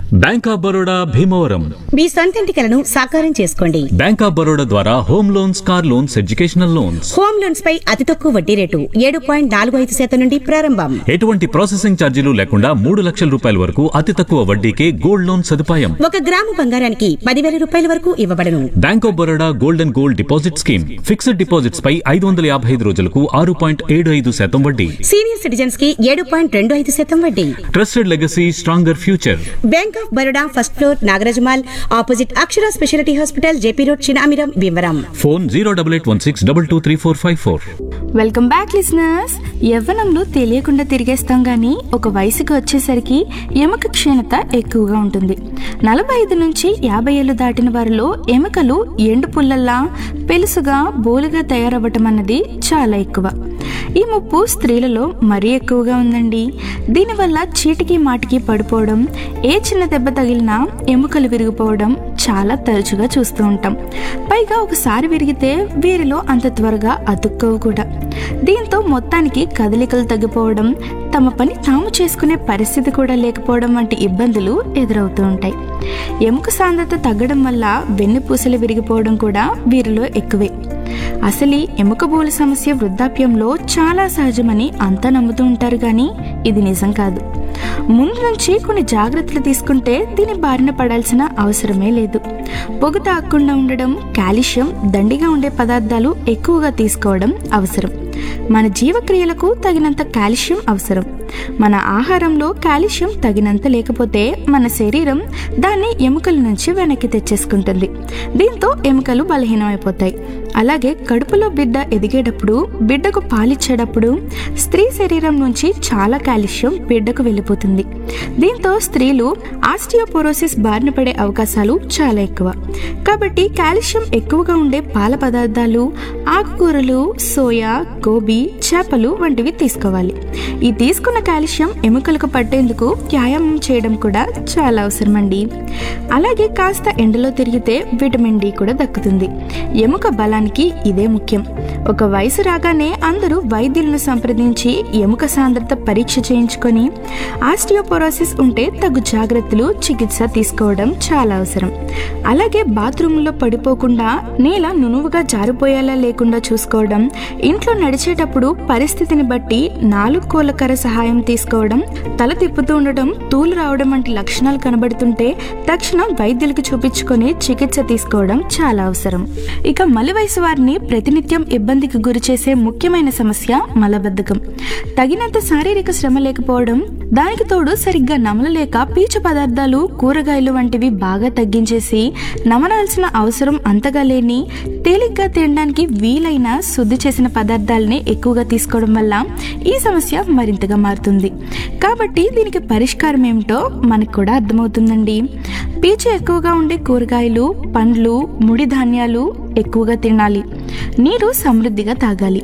bank of Baroda Bhimavaram మీ సొంతింటి కలను సాకారం చేసుకోండి బ్యాంక్ ఆఫ్ బరోడా ద్వారా home loans car loans educational loans home loans పై అతి తక్కువ వడ్డీ రేటు ఏడు పాయింట్ నాలుగు ఐదు శాతం నుండి ప్రారంభం ఎటువంటి ప్రాసెసింగ్ ఛార్జీలు లేకుండా మూడు లక్షల రూపాయల వరకు అతి తక్కువ వడ్డీకే గోల్డ్ లోన్ సదుపాయం ఒక గ్రాము బంగారానికి పదివేల రూపాయల వరకు ఇవ్వబడను bank of Baroda gold and gold deposit scheme fixed deposits పై ఐదు వందల యాభై ఐదు రోజులకు ఆరు పాయింట్ ఏడు ఐదు శాతం వడ్డీ సీనియర్ సిటిజన్స్ కి ఏడు పాయింట్ రెండు ఐదు శాతం వడ్డీ trusted legacy stronger future bank of Baroda first floor Nagaraj mall opposite Akshara speciality hospital JP road Chinamiram Bhimavaram phone zero double eight one six double two three four five four welcome back listeners యవ్వనంలో తెలియకుండా తిరిగేస్తాం కానీ ఒక వయసుకు వచ్చేసరికి ఎముక క్షీణత ఎక్కువగా ఉంటుంది నలభై ఐదు నుంచి యాభై ఏళ్ళు దాటిన వారిలో ఎముకలు ఎండు పుల్లల్లా పెలుసుగా బోలుగా తయారవ్వటం అన్నది చాలా ఎక్కువ ఈ ముప్పు స్త్రీలలో మరీ ఎక్కువగా ఉందండి దీనివల్ల చీటికి మాటికి పడిపోవడం ఏ చిన్న దెబ్బ తగిలినా ఎముకలు విరిగిపోవడం చాలా తరచుగా చూస్తూ ఉంటాం పైగా ఒకసారి విరిగితే వీరిలో అంత త్వరగా అతుక్కవు కూడా దీంతో మొత్తానికి కదలికలు తగ్గిపోవడం తమ పని తాము చేసుకునే పరిస్థితి కూడా లేకపోవడం వంటి ఇబ్బందులు ఎదురవుతూ ఉంటాయి ఎముక సాంద్రత తగ్గడం వల్ల వెన్నుపూసలు విరిగిపోవడం కూడా వీరిలో ఎక్కువే అసలు ఈ ఎముకబోలు సమస్య వృద్ధాప్యంలో చాలా సహజమని అంతా నమ్ముతూ ఉంటారు కానీ ఇది నిజం కాదు ముందు నుంచి కొన్ని జాగ్రత్తలు తీసుకుంటే దీని బారిన పడాల్సిన అవసరమే లేదు పొగ తాగకుండా ఉండడం కాల్షియం దండిగా ఉండే పదార్థాలు ఎక్కువగా తీసుకోవడం అవసరం మన జీవక్రియలకు తగినంత కాల్షియం అవసరం మన ఆహారంలో కాల్షియం తగినంత లేకపోతే మన శరీరం దాన్ని ఎముకల నుంచి వెనక్కి తెచ్చేసుకుంటుంది దీంతో ఎముకలు బలహీనమైపోతాయి అలాగే కడుపులో బిడ్డ ఎదిగేటప్పుడు బిడ్డకు పాలిచ్చేటప్పుడు స్త్రీ శరీరం నుంచి చాలా కాల్షియం బిడ్డకు వెళ్ళిపోతుంది దీంతో స్త్రీలు ఆస్టియోపోరోసిస్ బారిన పడే అవకాశాలు చాలా ఎక్కువ కాబట్టి కాల్షియం ఎక్కువగా ఉండే పాల పదార్థాలు ఆకుకూరలు సోయా గోబీ చేపలు వంటివి తీసుకోవాలి ఈ తీసుకున్న కాల్షియం ఎముకలకు పట్టేందుకు వ్యాయామం చేయడం కూడా చాలా అవసరం అండి అలాగే కాస్త ఎండలో తిరిగితే విటమిన్ డి కూడా దక్కుతుంది ఎముక బలానికి ఇదే ముఖ్యం ఒక వయసు రాగానే అందరూ వైద్యులను సంప్రదించి ఎముక సాంద్రత పరీక్ష చేయించుకొని ఆస్టియోపోరోసిస్ ఉంటే తగు జాగ్రత్తలు చికిత్స తీసుకోవడం చాలా అవసరం అలాగే బాత్రూంలో పడిపోకుండా నేల నునువుగా జారిపోయేలా లేకుండా చూసుకోవడం ఇంట్లో నడిచేటప్పుడు పరిస్థితిని బట్టి నాలుగు కోలకర సహాయం తీసుకోవడం తల తిప్పుతూ ఉండడం తూలు రావడం వంటి లక్షణాలు కనబడుతుంటే తక్షణం వైద్యులకు చూపించుకొని చికిత్స తీసుకోవడం చాలా అవసరం ఇక మలి వయసు వారిని ప్రతినిత్యం ఇబ్బందికి గురి చేసే ముఖ్యమైన సమస్య మలబద్ధకం తగినంత శారీరక శ్రమ లేకపోవడం దానికి తోడు సరిగ్గా నమలలేక పీచు పదార్థాలు కూరగాయలు వంటివి బాగా తగ్గించేసి నమలాల్సిన అవసరం అంతగా లేని తేలిగ్గా తినడానికి వీలైన శుద్ధి చేసిన పదార్థాలని ఎక్కువగా తీసుకోవడం వల్ల ఈ సమస్య మరింతగా మారుతుంది కాబట్టి దీనికి పరిష్కారం ఏమిటో మనకు కూడా అర్థమవుతుందండి పీచు ఎక్కువగా ఉండే కూరగాయలు పండ్లు ముడి ధాన్యాలు ఎక్కువగా తినాలి నీరు సమృద్ధిగా తాగాలి